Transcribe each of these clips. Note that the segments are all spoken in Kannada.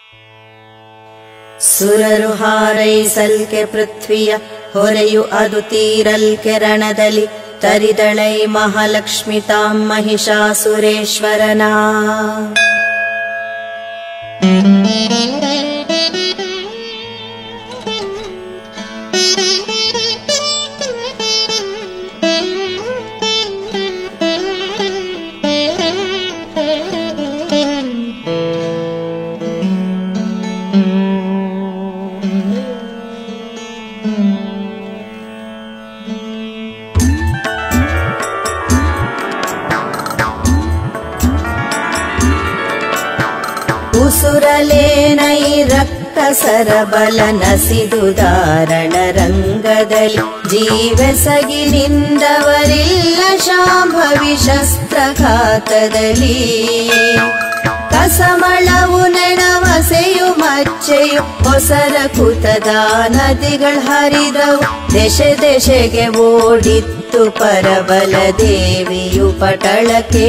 ಸುರರು ಹಾರೈಸಲ್ಕೆ ಪೃಥ್ವಿಯ ಹೊರೆಯು ಅದು ತೀರಲ್ಕೆ ರಣದಲ್ಲಿ ತರಿದಳೈ ಮಹಾಲಕ್ಷ್ಮಿ ತಾಂ ಮಹಿಷಾಸುರೇಶ್ವರನ ಉಸುರಲೇನೈ ರಕ್ಕಸರ ಬಲ ನಸಿದುದಾರಣ ರಂಗದಲ್ಲಿ ಜೀವಸಗಿ ನಿಂದವರಿಲ್ಲ ಶಾಂಭವಿ ಶಸ್ತ್ರಘಾತದಲ್ಲಿ ಕಸಮಳವು ನೆಣವಸೆಯು ಮಚ್ಚೆಯು ಹೊಸರ ಕುತದ ನದಿಗಳ ಹರಿದವು ದೆಶೆ ದೆಶೆಗೆ ಓಡಿತ್ತು ಪರಬಲ ದೇವಿಯು ಪಟಳಕ್ಕೆ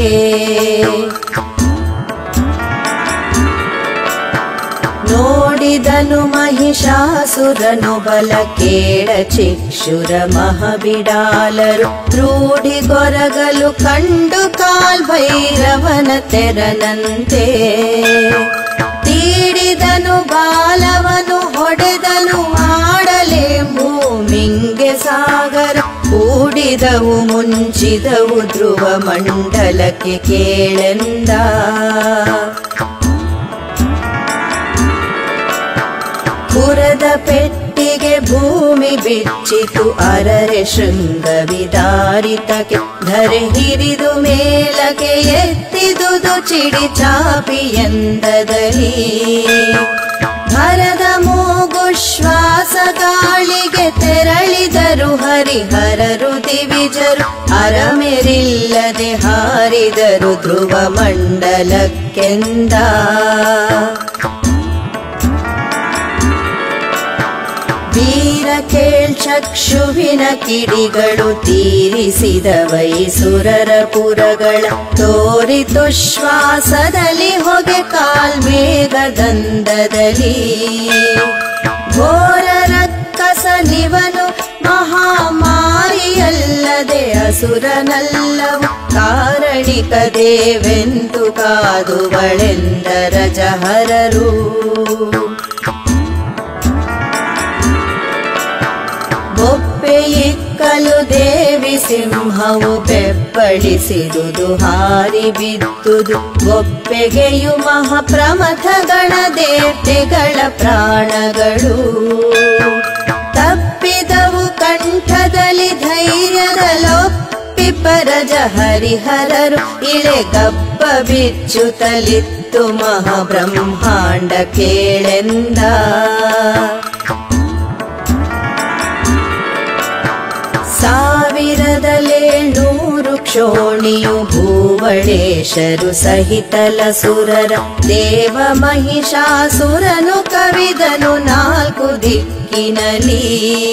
ನೋಡಿದನು ಮಹಿಷಾಸುರನು ಬಲ ಕೇಳ ಚಿಕ್ಷುರ ಮಹಬಿಡಾಲರು ರೂಢಿ ಗೊರಗಲು ಕಂಡು ಕಾಲ್ ಭೈರವನ ತೆರನಂತೆ ತೀಡಿದನು ಬಾಲವನು ಹೊಡೆದನು ಆಡಲೆ ಭೂಮಿಂಗೆ ಸಾಗರ ಕೂಡಿದವು ಮುಂಚಿದವು ಧ್ರುವ ಮಂಡಲಕ್ಕೆ ಕೇಳೆಂದ ಪುರದ ಪೆಟ್ಟಿಗೆ ಭೂಮಿ ಬಿಚ್ಚಿತು ಅರರೆ ಶೃಂಗ ವಿದಾರಿತಕ್ಕೆ ಧರೆ ಹಿರಿದು ಮೇಲಕ್ಕೆ ಎತ್ತಿದುದು ಚಿಡಿ ಚಾಪಿ ಎಂದದಲ್ಲಿ ಭರದ ಮೂಗು ಶ್ವಾಸ ಗಾಳಿಗೆ ತೆರಳಿದರು ಹರಿಹರರು ದಿವಿಜರು ಅರಮೆರಿಲ್ಲದೆ ಹಾರಿದರು ಧ್ರುವ ಮಂಡಲಕ್ಕೆಂದ ವೀರ ಕೇಳ್ಚಕ್ಷುವಿನ ಕಿಡಿಗಳು ತೀರಿಸಿದ ವೈಸುರರ ಪುರಗಳ ತೋರಿತು ಶ್ವಾಸದಲ್ಲಿ ಹೊಗೆ ಕಾಲ್ಮೇಘದಂದದಲ್ಲಿ ಘೋರ ರಕ್ಕಸ ನಿವನು ಮಹಾಮಾರಿಯಲ್ಲದೆ ಅಸುರನಲ್ಲವು ಕಾರಣಿಕ ದೇವೆಂದು ಕಾದುವಳೆಂದರ ಜಹರರು ಬೊಪ್ಪೆ ಇಕ್ಕಲು ದೇವಿ ಸಿಂಹವು ಬೆಪ್ಪಳಿಸಿದುದು ಹಾರಿ ಬಿದ್ದುದು ಬೊಪ್ಪೆಗೆಯು ಮಹಾಪ್ರಮಥ ಗಣ ದೇವತೆಗಳ ಪ್ರಾಣಗಳು ತಪ್ಪಿದವು ಕಂಠದಲ್ಲಿ ಧೈರ್ಯದಲೊಪ್ಪಿ ಪರಜ ಹರಿಹರರು ಇಳೆ ಗಬ್ಬ ಬಿಚ್ಚುತ್ತಲಿತ್ತು ಮಹಾಬ್ರಹ್ಮಾಂಡ ಕೇಳೆಂದ ಸಾವಿರದಲೇಳ್ನೂರು ಕ್ಷೋಣಿಯು ಭೂವಳೇಶರು ಸಹಿತಲ ಸುರರ ದೇವ ಮಹಿಷಾಸುರನು ಕವಿದನು ನಾಲ್ಕು ದಿಕ್ಕಿನಲಿ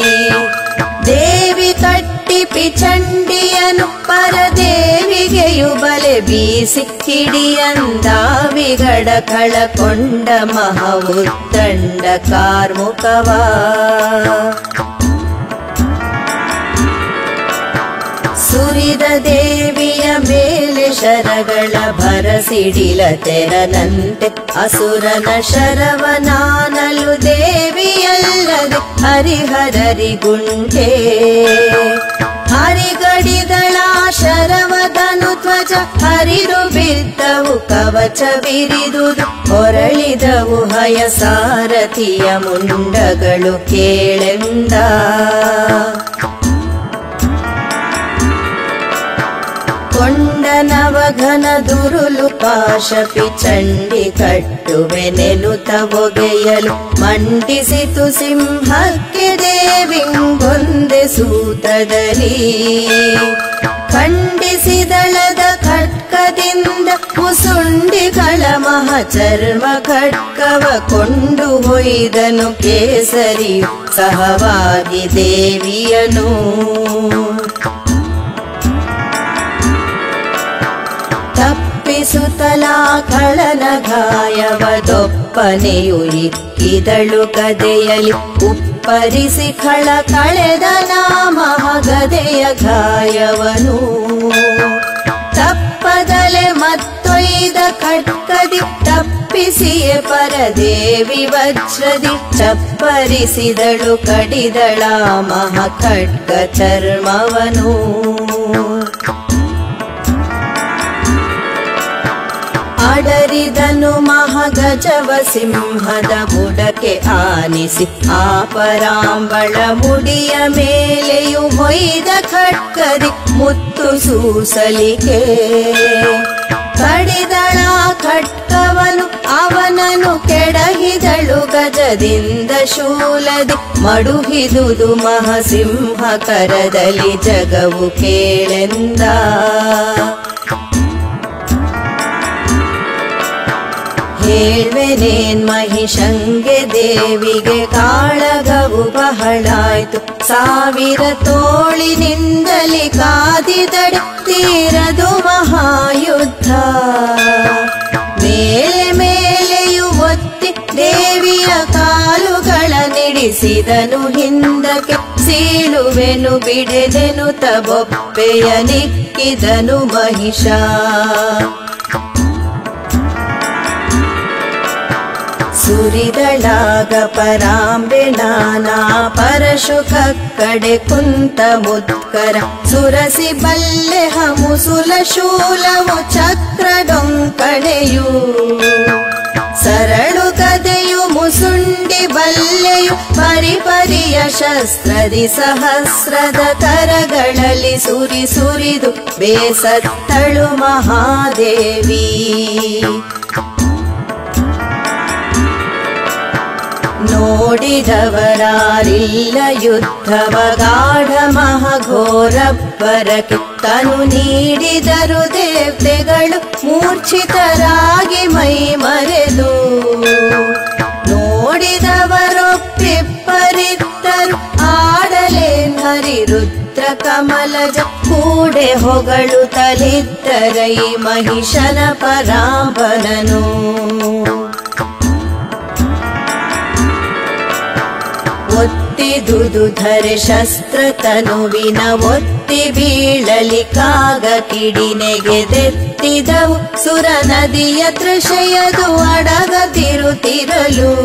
ದೇವಿ ಕಟ್ಟಿ ಪಿಚಂಡಿಯನು ಪರದೇವಿಗೆಯು ಬಲೆ ಬೀಸಿ ಕಿಡಿಯಂದಾವಿಗಡ ಕಳಕೊಂಡ ಮಹವುತ್ತಂಡ ಕಾರ್ಮುಕವಾ ಸುರಿದ ದೇವಿಯ ಮೇಲೆ ಶರಗಳ ಭರಸಿಡಿಲ ತೆರನಂತೆ ಅಸುರನ ಶರವನಾನಲು ದೇವಿಯಲ್ಲದೆ ಹರಿಹರರಿಗುಂಟೆ ಹರಿಗಡಿಗಳ ಶರವದನು ಧ್ವಜ ಹರಿದು ಬಿದ್ದವು ಕವಚ ಬಿರಿದುದು ಹೊರಳಿದವು ಹಯ ಸಾರಥಿಯ ಮುಂಡಗಳು ಕೇಳೆಂದ ಕೊಂಡ ನವಘನ ದುರುಲು ಪಾಶಪಿ ಚಂಡಿ ಕಟ್ಟುವೆ ನೆನುತ ಒಗೆಯಲು ಮಂಡಿಸಿತು ಸಿಂಹಕ್ಕೆ ದೇವಿಂಗೊಂದೆ ಸೂತದಲ್ಲಿ ಖಂಡಿಸಿದಳದ ಖಡ್ಕದಿಂದ ಮುಸುಂಡಿಗಳ ಮಹಚರ್ಮ ಖಡ್ಕವ ಕೊಂಡು ಹೊಯ್ದನು ಕೇಸರಿಯು ಸಹವಾಗಿ ದೇವಿಯನು ಸರಿಸುತ್ತಲಾ ಖಳನ ಗಾಯವದೊಪ್ಪನೆಯು ಇಕ್ಕಿದಳು ಗದೆಯಲಿ ಉಪ್ಪರಿಸಿ ಖಳ ಕಳೆದ ಮಹಗದೆಯ ಗಾಯವನು ತಪ್ಪದಲೆ ಮತ್ತೊಯ್ದ ಖಡ್ಕದಿ ತಪ್ಪಿಸಿಯೇ ಪರದೇವಿ ವಜ್ರದಿ ಚಪ್ಪರಿಸಿದಳು ಕಡಿದಳ ಮಹ ಖಡ್ಗ ಚರ್ಮವನು ಅಡರಿದನು ಮಹಗಜವ ಸಿಂಹದ ಬುಡಕ್ಕೆ ಆನಿಸಿ ಆ ಪರಾಂಬಳ ಮುಡಿಯ ಮೇಲೆಯು ಹೊಯ್ದ ಖಡ್ಕದಿ ಮುತ್ತು ಸೂಸಲಿಕೆ ಕಡಿದಳ ಖಡ್ಕವನು ಅವನನು ಕೆಡಹಿದಳು ಗಜದಿಂದ ಶೂಲದಿ ಮಡುಹಿದುದು ಮಹಸಿಂಹ ಕರದಲ್ಲಿ ಜಗವು ಕೇಳೆಂದ ಹೇಳ್ವೆನೇನ್ ಮಹಿಷಂಗೆ ದೇವಿಗೆ ಕಾಳಗವು ಬಹಳಾಯ್ತು ಸಾವಿರ ತೋಳಿನಿಂದಲಿ ಕಾದಿದಡೆ ತೀರದು ಮಹಾಯುದ್ಧ ಮೇಲೆ ಮೇಲೆಯು ಒತ್ತಿ ದೇವಿಯ ಕಾಲುಗಳ ನಿಡಿಸಿದನು ಹಿಂದಕ್ಕೆ ಸೀಳುವೆನು ಬಿಡೆದೆನು ತಬೊಪ್ಪೆಯ ನಿಕ್ಕಿದನು ಮಹಿಷ ಸುರಿದಳಾಗ ಪರಾಂಬೆ ನಾನಾ ಪರಶುಖ ಕಡೆ ಕುಂತ ಮುತ್ಕರ ಸುರಸಿ ಬಲ್ಲೆ ಹಮುಸುಲ ಶೂಲವು ಚಕ್ರ ಡೊಂಕಣೆಯು ಸರಳು ಗದೆಯು ಮುಸುಂಡಿ ಬಲ್ಲೆಯು ಪರಿಪರಿಯ ಶಸ್ತ್ರದಿ ಸಹಸ್ರದ ಕರಗಳಲ್ಲಿ ಸುರಿ ಸುರಿದು ಬೇಸತ್ತಳು ಮಹಾದೇವಿ ನೋಡಿದವರಾರಿಲ್ಲ ಯುದ್ಧವ ಗಾಢ ಮಹಘೋರಬ್ಬರಕ್ಕೆ ತನು ನೀಡಿದರು ದೇವತೆಗಳು ಮೂರ್ಛಿತರಾಗಿ ಮೈ ಮರೆದು ನೋಡಿದವರೊಪ್ಪಿಬ್ಬರಿದ್ದರು ಆಡಲೇ ಹರಿ ರುದ್ರ ಕಮಲಜ ಕೂಡೆ ಹೊಗಳು ತಲಿದ್ದರೈ ಮಹಿಷನ ಪರಾಂಬನನು ಒತ್ತಿದುದು ಧರೆ ಶಸ್ತ್ರ ತನುವಿನ ಒತ್ತಿ ಬೀಳಲಿ ಕಾಗ ಕಿಡಿನೆಗೆದೆತ್ತಿದವು ಸುರ ನದಿಯ ತೃಷಯದು ಅಡಗದಿರುತ್ತಿರಲು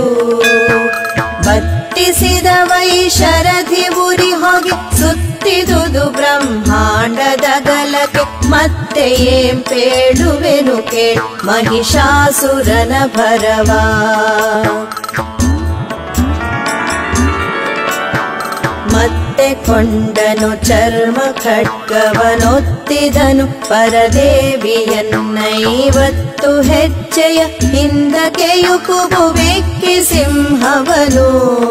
ಬತ್ತಿಸಿದ ವೈಶರಧಿ ಉರಿ ಹೋಗಿ ಸುತ್ತಿದುದು ಬ್ರಹ್ಮಾಂಡದ ಗಲಕ್ಕೆ ಮತ್ತೆ ಏಂ ಪೇಳುವೆನು ಕೇ ಮಹಿಷಾಸುರನ ಭರವಾ ಮತ್ತೆ ಕೊಂಡನು ಚರ್ಮ ಖಡ್ಗವನೊತ್ತಿದನು ಪರದೇವಿಯನ್ನೈವತ್ತು ಹೆಜ್ಜೆಯ ಹಿಂದಕೆಯು ಕುಬು ಬೆಕ್ಕಿ ಸಿಂಹವನು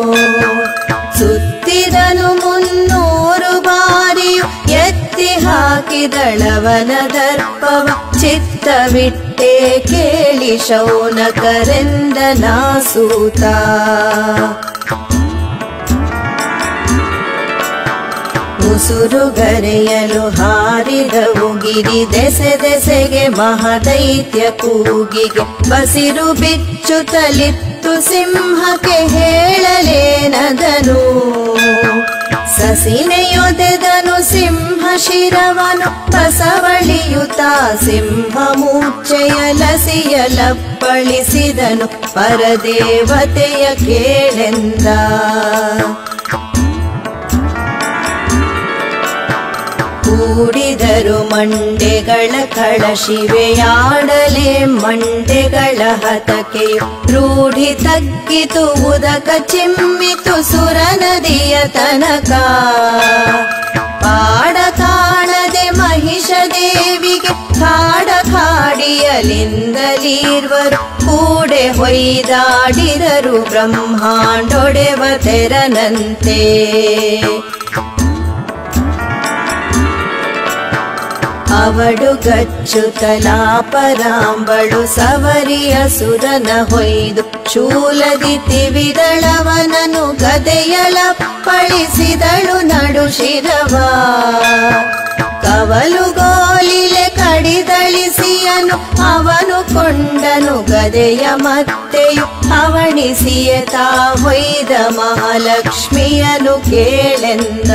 ಸುತ್ತಿದನು ಮುನ್ನೂರು ಬಾರಿಯು ಎತ್ತಿ ಹಾಕಿದಳವನ ದರ್ಪವ ಚಿತ್ತವಿಟ್ಟೆ ಕೇಳಿ ಶೌನಕರೆಂದ ನಾಸೂತ ಉಸುರುಗರೆಯಲು ಹಾರಿದವು ಗಿರಿ ದೆಸೆ ದೆಸೆಗೆ ಮಹದೈತ್ಯ ಕೂಗಿಗೆ ಬಸಿರು ಬಿಚ್ಚುತ್ತಲಿತ್ತು ಸಿಂಹಕ್ಕೆ ಹೇಳಲೇನದನು ಸಸಿನೆಯೊದೆದನು ಸಿಂಹ ಶಿರವನು ಬಸವಳಿಯುತ ಸಿಂಹ ಮೂರ್ಛೆಯ ಲಸಿಯಲಪ್ಪಳಿಸಿದನು ಪರದೇವತೆಯ ಕೇಳೆಂದ ಕೂಡಿದರು ಮಂಡೆಗಳ ಕಳಶಿವೆಯಾಡಲೆ ಮಂಡೆಗಳ ಹತಕೆಯು ರೂಢಿ ತಗ್ಗಿತು ಉದಕ ಚಿಮ್ಮಿತು ಸುರ ನದಿಯ ತನಕ ಪಾಡ ಕಾಣದೆ ಮಹಿಷ ದೇವಿಗೆ ಕಾಡ ಕಾಡಿಯಲಿಂದಲೀರ್ವರು ಕೂಡೆ ಹೊಯ್ದಾಡಿದರು ಬ್ರಹ್ಮಾಂಡೊಡೆವ ತೆರನಂತೆ ಅವಡು ಗಚ್ಚುತಲಾ ಪರಾಂಬಳು ಸವರಿಯ ಸುರನ ಹೊಯ್ದು ಶೂಲದಿ ತಿವಿದಳವನನು ಗದೆಯಳಪ್ಪಳಿಸಿದಳು ನಡು ಶಿರವ ಕವಲುಗೋಲಿಲೆ ಕಡಿದಳಿಸಿ ಲಕ್ಷ್ಮಿಯನು ಅವನು ಕೊಂಡನು ಗದೆಯ ಮತ್ತೆಯು ಅವಣಿಸಿಯ ತಾ ಹೊಯ್ದ ಮಹಾಲಕ್ಷ್ಮಿಯನು ಕೇಳೆಂದ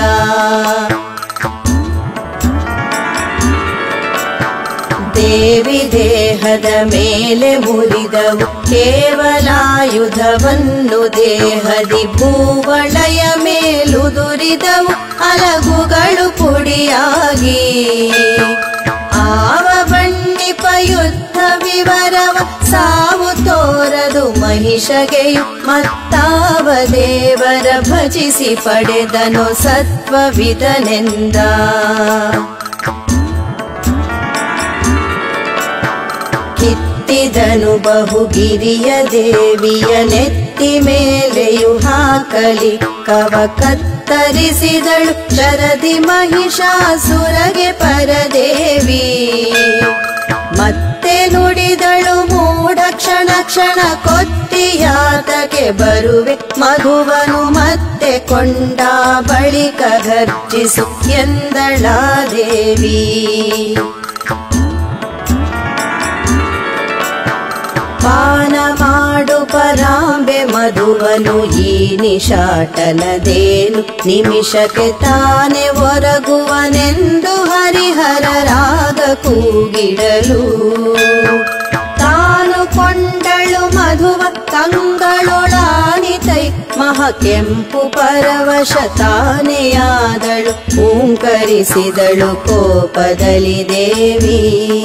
ದೇವಿ ದೇಹದ ಮೇಲೆ ಮುರಿದವು ಕೇವಲಾಯುಧವನ್ನು ದೇಹದಿ ಭೂವಳಯ ಮೇಲುದುರಿದವು ಅಲಗುಗಳು ಪುಡಿಯಾಗಿ ಆವ ಬಣ್ಣಿಪ ಯುದ್ಧ ವಿವರವ ಸಾವು ತೋರದು ಮಹಿಷಗೆಯು ಮತ್ತಾವ ದೇವರ ಭಜಿಸಿ ಪಡೆದನು ಸತ್ವವಿದನೆಂದ ಕಿತ್ತಿದನು ಬಹುಗಿರಿಯ ದೇವಿಯ ನೆತ್ತಿ ಮೇಲೆಯು ಹಾಕಲಿ ಕವ ಕತ್ತರಿಸಿದಳು ಶರದಿ ಮಹಿಷಾಸುರಗೆ ಪರದೇವಿ ಮತ್ತೆ ನುಡಿದಳು ಮೂಢ ಕ್ಷಣ ಕ್ಷಣ ಕೊತ್ತಿಯಾತಕ್ಕೆ ಬರುವೆ ಮಗುವನು ಮತ್ತೆ ಕೊಂಡ ಬಳಿಕ ಗರ್ಜಿಸು ಎಂದಳಾ ದೇವಿ ಪಾನ ಮಾಡು ಪರಾಂಬೆ ಮಧುವನು ಈ ನಿಶಾಟನದೇನು ನಿಮಿಷಕ್ಕೆ ತಾನೆ ಒರಗುವನೆಂದು ಹರಿಹರ ರಾಗ ಕೂಗಿಡಲು ತಾನು ಕೊಂಡಳು ಮಧುವ ಕಂಗಳೊಳಾಣಿತೈ ಮಹ ಕೆಂಪು ಪರವಶ ತಾನೆಯಾದಳು ಹೂಂಕರಿಸಿದಳು ಕೋಪದಲ್ಲಿ ದೇವಿ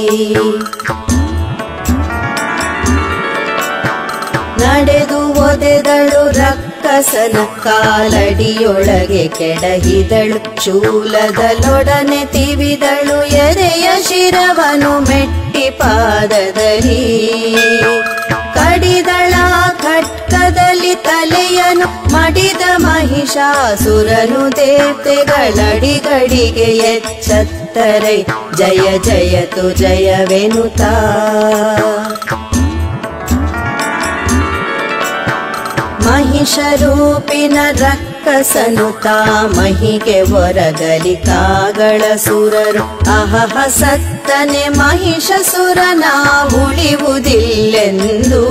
ನಡೆದು ಒದೆದಳು ರಕ್ಕಸನ ಕಾಲಡಿಯೊಳಗೆ ಕೆಡಹಿದಳು ಶೂಲದಲೊಡನೆ ತಿವಿದಳು ಎದೆಯ ಶಿರವನು ಮೆಟ್ಟಿ ಪಾದದಲ್ಲಿ ಕಡಿದಳ ಖಡ್ಕದಲ್ಲಿ ತಲೆಯನು ಮಡಿದ ಮಹಿಷಾಸುರನು ದೇವತೆಗಳಡಿಗಡಿಗೆ ಎಚ್ಚತ್ತರೈ ಜಯ ಜಯತು ಜಯವೆನುತಾ ಮಹಿಷರೂಪಿನ ರಕ್ಕಸನು ತಾ ಮಹಿಗೆ ಒರಗಲಿ ಕಾಗಳ ಸುರರು ಅಹಹ ಸತ್ತನೆ ಮಹಿಷಸುರನ ಉಳಿವುದಿಲ್ಲೆಂದು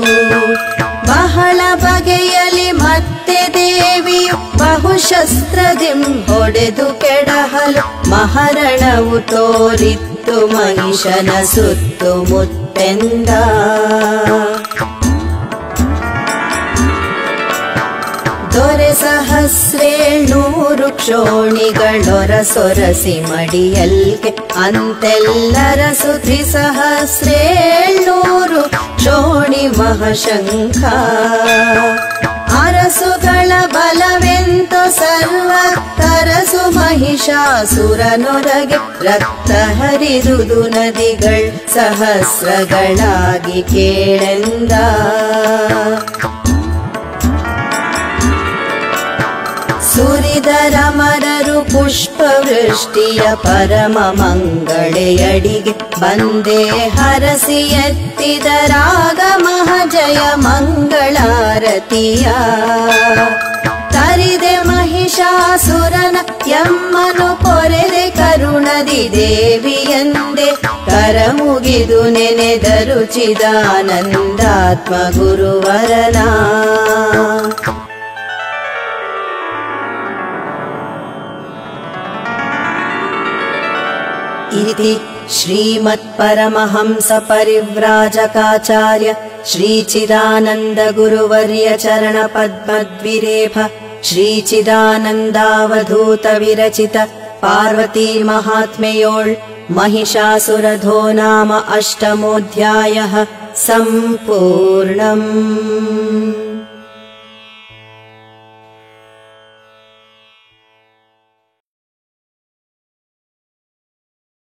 ಬಹಳ ಬಗೆಯಲಿ ಮತ್ತೆ ದೇವಿಯು ಬಹುಶಸ್ತ್ರದಿಂ ಹೊಡೆದು ಕೆಡಹಲು ಮಹರಣವು ತೋರಿತ್ತು ಮಹಿಷನ ಸುತ್ತು ಮುತ್ತೆಂದ ದೊರೆ ಸಹಸ್ರೇಳ್ನೂರು ಕ್ಷೋಣಿಗಳೊರ ಸೊರಸಿ ಮಡಿಯಲ್ಗೆ ಅಂತೆಲ್ಲರ ಸುಧಿ ಸಹಸ್ರೇಳ್ನೂರು ಕ್ಷೋಣಿ ಮಹಶಂಖ ಅರಸುಗಳ ಬಲವೆಂತು ಸರ್ವ ಕರಸು ಮಹಿಷಾಸುರನೊರಗೆ ರಕ್ತ ಹರಿದುದು ನದಿಗಳ್ ಸಹಸ್ರಗಳಾಗಿ ಕೇಳೆಂದ ಸುರಿದರ ಮರರು ಪುಷ್ಪವೃಷ್ಟಿಯ ಪರಮ ಮಂಗಳೆಯಡಿಗೆ ಬಂದೇ ಹರಸಿ ಎತ್ತಿದರಾಗ ಮಹಜಯ ಮಂಗಳಾರತಿಯ ತರಿದೆ ಮಹಿಷಾಸುರನ ಯಮ್ಮನು ಪೊರೆದೆ ಕರುಣದಿ ದೇವಿಯಂದೆ ಕರ ಮುಗಿದು ನೆನೆದರು ಚಿದಾನಂದಾತ್ಮ ಗುರುವರನ इति श्रीमत्परमहंसपरिव्राजकाचार्य श्रीचिदानन्दगुरुवर्य चरणपद्मद्विरेफ श्रीचिदानन्दावधूतविरचित पार्वती महात्म्ययोळ् महिषासुरधो नाम अष्टमोऽध्यायः सम्पूर्णम्